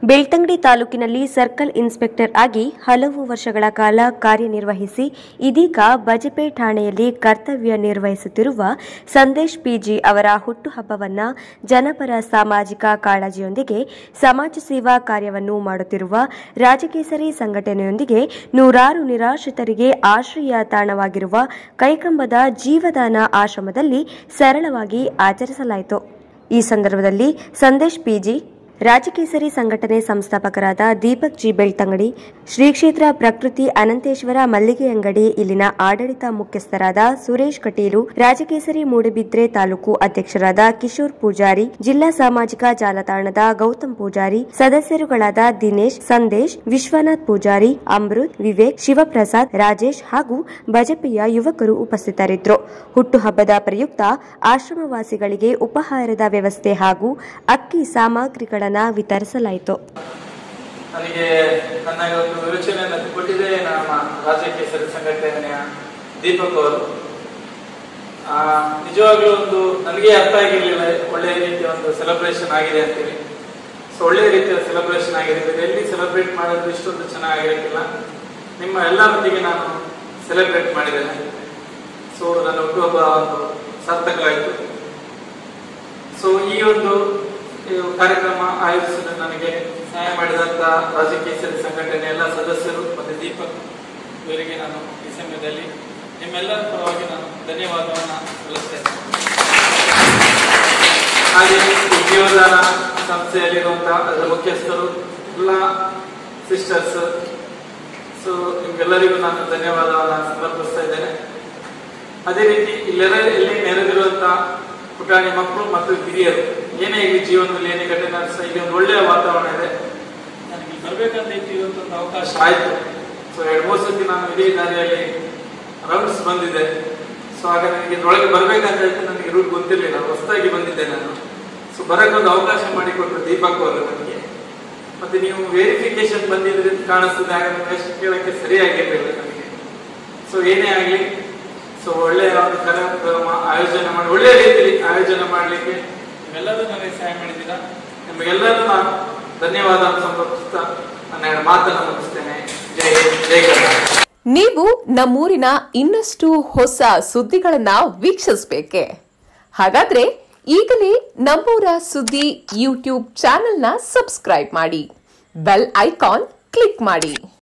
ಬೆಳ್ತಂಗಡಿ ತಾಲೂಕಿನಲ್ಲಿ circle inspector ಆಗಿ ಹಲವು ವರ್ಷಗಳ ಕಾಲ ಕಾರ್ಯನಿರ್ವಹಿಸಿ ಇದೀಗ ಬಜಪೆ ಠಾಣೆಯಲ್ಲಿ ಕರ್ತವ್ಯ ನಿರ್ವಹಿಸುತ್ತಿರುವ ಸಂದೇಶ್ ಪಿಜಿ ಅವರ ಹುಟ್ಟುಹಬ್ಬವನ್ನ ಜನಪರ ಸಾಮಾಜಿಕ ಕಾಳಜಿಯೊಂದಿಗೆ ಸಮಾಜ ಸೇವಾ ಕಾರ್ಯವನ್ನು ಮಾಡುತ್ತಿರುವ ರಾಜಕೇಸರಿ ಸಂಘಟನೆಯೊಂದಿಗೆ ನೂರಾರು ನಿರಾಶ್ರಿತರಿಗೆ ಆಶ್ರಯ ತಾಣವಾಗಿರುವ ಕೈಕಂಬದ ಜೀವದಾನ ಆಶ್ರಮದಲ್ಲಿ ಸರಳವಾಗಿ ಆಚರಿಸಲಾಯಿತು ಈ ಸಂದರ್ಭದಲ್ಲಿ ಸಂದೇಶ್ ಪಿಜಿ ರಾಜಕೇಸರಿ ಸಂಘಟನೆ ಸಂಸ್ಥಾಪಕರಾದ ದೀಪಕ್ ಜಿ ಬೆಳ್ತಂಗಡಿ ಶ್ರೀ ಕ್ಷೇತ್ರ ಪ್ರಕೃತಿ ಅನಂತೇಶ್ವರ ಮಲ್ಲಿಗೆ ಅಂಗಡಿ ಇಲ್ಲಿನ ಆಡಳಿತ ಮುಖ್ಯಸ್ಥರಾದ ಸುರೇಶ್ ಕಟೀಲು ರಾಜಕೇಸರಿ ಮೂಡಬಿದ್ರೆ ತಾಲೂಕು ಅಧ್ಯಕ್ಷರಾದ ಕಿಶೋರ್ ಪೂಜಾರಿ ಜಿಲ್ಲಾ ಸಾಮಾಜಿಕ ಜಾಲತಾಣದ ಗೌತಮ್ ಪೂಜಾರಿ ಸದಸ್ಯರುಗಳಾದ ದಿನೇಶ್ ಸಂದೇಶ್ ವಿಶ್ವನಾಥ್ ಪೂಜಾರಿ ಅಮೃತ್ ವಿವೇಕ್ ಶಿವಪ್ರಸಾದ್ ರಾಜೇಶ್ ಹಾಗೂ ಬಜಪೆಯ ಯುವಕರು ಉಪಸ್ಥಿತರಿದ್ದರು ಹುಟ್ಟುಹಬ್ಬದ ಪ್ರಯುಕ್ತ ಆಶ್ರಮವಾಸಿಗಳಿಗೆ ಉಪಹಾರದ ವ್ಯವಸ್ಥೆ ಹಾಗೂ ಅಕ್ಕಿ ಸಾಮಗ್ರಿಗಳನ್ನು ವಿತರಿಸಲಾಯಿತು ನನಗೆ ನನ್ನ ಒಂದು ವಿವೇಚನೆಯನ್ನು ಕೊಟ್ಟಿದೆ ನಮ್ಮ ರಾಜ್ಯ ಕೇಸರಿ ಸಂಘಟನೆಯ ದೀಪಕ್ ಅವರು ಆ, ನಿಜವಾಗ್ಲೂ ಒಂದು ನನಗೆ ಅರ್ಥ ಆಗಿರಲಿಲ್ಲ ಒಳ್ಳೆಯ ರೀತಿಯ ಒಂದು ಸೆಲೆಬ್ರೇಷನ್ ಆಗಿದೆ ಅಂತೇಳಿ ಸೊ ಒಳ್ಳೆಯ ರೀತಿಯ ಸೆಲೆಬ್ರೇಷನ್ ಆಗಿದೆ ಇದು ಎಲ್ಲಿ ಸೆಲೆಬ್ರೇಟ್ ಮಾಡೋದು ಇಷ್ಟೊಂದು ಚೆನ್ನಾಗಿರಕ್ಕಿಲ್ಲ ನಿಮ್ಮ ಎಲ್ಲರೊಂದಿಗೆ ನಾನು ಸೆಲೆಬ್ರೇಟ್ ಮಾಡಿದ್ದೇನೆ ಸೊ ನನ್ನ ಹುಟ್ಟುಹಬ್ಬ ಒಂದು ಸಾರ್ಥಕವಾಯಿತು ಸೊ ಈ ಒಂದು ಈ ಕಾರ್ಯಕ್ರಮ ಆಯೋಜಿಸಲು ನನಗೆ ಸಹಾಯ ಮಾಡಿದಂತ ರಾಜಕೀಯ ಸಂಘಟನೆ ಎಲ್ಲ ಸದಸ್ಯರು ಮತ್ತೆ ದೀಪಕ್ ಇವರಿಗೆ ನಾನು ಈ ಸಮಯದಲ್ಲಿ ನಿಮ್ಮೆಲ್ಲರ ಪರವಾಗಿ ನಾನು ಧನ್ಯವಾದವನ್ನು ಸಲ್ಲಿಸ್ತೇನೆ ಹಾಗೆ ಈ ಜೀವದಾನ ಸಂಸ್ಥೆಯಲ್ಲಿರುವಂತಹ ಅದರ ಮುಖ್ಯಸ್ಥರು ಎಲ್ಲ ಸಿಸ್ಟರ್ಸ್ ಸೊ ನಿಮ್ಗೆಲ್ಲರಿಗೂ ನಾನು ಧನ್ಯವಾದವನ್ನು ಸಮರ್ಪಿಸ್ತಾ ಇದ್ದೇನೆ ಅದೇ ರೀತಿ ಇಲ್ಲೆಲ್ಲ ಇಲ್ಲಿ ನೆರೆದಿರುವಂತಹ ಪುಟಾಣಿ ಮಕ್ಕಳು ಮತ್ತು ಹಿರಿಯರು ಏನೇ ಇಲ್ಲಿ ಜೀವನದಲ್ಲಿ ಏನೇ ಘಟನೆ ನಡೆಸ ಇಲ್ಲಿ ಒಂದು ಒಳ್ಳೆಯ ವಾತಾವರಣ ಇದೆ ನನಗೆ ಇಲ್ಲಿ ಬರ್ಬೇಕಂತ ಇತ್ತು ಇವತ್ತೊಂದು ಅವಕಾಶ ಆಯ್ತು ಸೊ ಎರಡು ಮೂರು ಸತಿ ನಾನು ಇಡೀ ದಾರಿಯಲ್ಲಿ ರೌಂಡ್ಸ್ ಬಂದಿದ್ದೆ ಸೊ ಆಗ ನನಗೆ ಇದ್ರೊಳಗೆ ಬರ್ಬೇಕಂತ ಹೇಳ್ತು ನನಗೆ ರೂಟ್ ಗೊತ್ತಿರಲಿಲ್ಲ ಹೊಸದಾಗಿ ಬಂದಿದ್ದೆ ನಾನು ಸೊ ಬರಕ್ಕೊಂದು ಅವಕಾಶ ಮಾಡಿಕೊಟ್ರು ದೀಪಕ್ ಅವರು ನನಗೆ ಮತ್ತೆ ನೀವು ವೆರಿಫಿಕೇಶನ್ ಬಂದಿದ್ರೆ ಅಂತ ಕಾಣಿಸ್ತದೆ ಆಗ ನನ್ನ ಎಷ್ಟು ಕೇಳಕ್ಕೆ ಸರಿಯಾಗಿರ್ಲಿಲ್ಲ ನನಗೆ ಸೊ ಏನೇ ಆಗಲಿ ಸೊ ಒಳ್ಳೆಯ ಒಂದು ಕಾರ್ಯಕ್ರಮ ಆಯೋಜನೆ ಮಾಡಿ ಒಳ್ಳೆಯ ರೀತಿಯಲ್ಲಿ ಆಯೋಜನೆ ಮಾಡಲಿಕ್ಕೆ ನಿಮ್ಮೆಲ್ಲರೂ ನನಗೆ ಸಹಾಯ ಮಾಡಿದ್ದೀರಾ ನಿಮಗೆಲ್ಲರೂ ನಾನು ಧನ್ಯವಾದ ಸಮರ್ಪಿಸ್ತಾ ನನ್ನ ಎರಡು ಮಾತನ್ನು ಮುಗಿಸ್ತೇನೆ ಜೈ ಹಿಂದ್, ಜೈ ಕರ್ನಾಟಕ ನೀವು ನಮ್ಮೂರಿನ ಇನ್ನಷ್ಟು ಹೊಸ ಸುದ್ದಿಗಳನ್ನ ವೀಕ್ಷಿಸಬೇಕೆ ಹಾಗಾದ್ರೆ ಈಗಲೇ ನಮ್ಮೂರ ಸುದ್ದಿ ಯೂಟ್ಯೂಬ್ ಚಾನೆಲ್ನ ಸಬ್ಸ್ಕ್ರೈಬ್ ಮಾಡಿ ಬೆಲ್ ಐಕಾನ್ ಕ್ಲಿಕ್ ಮಾಡಿ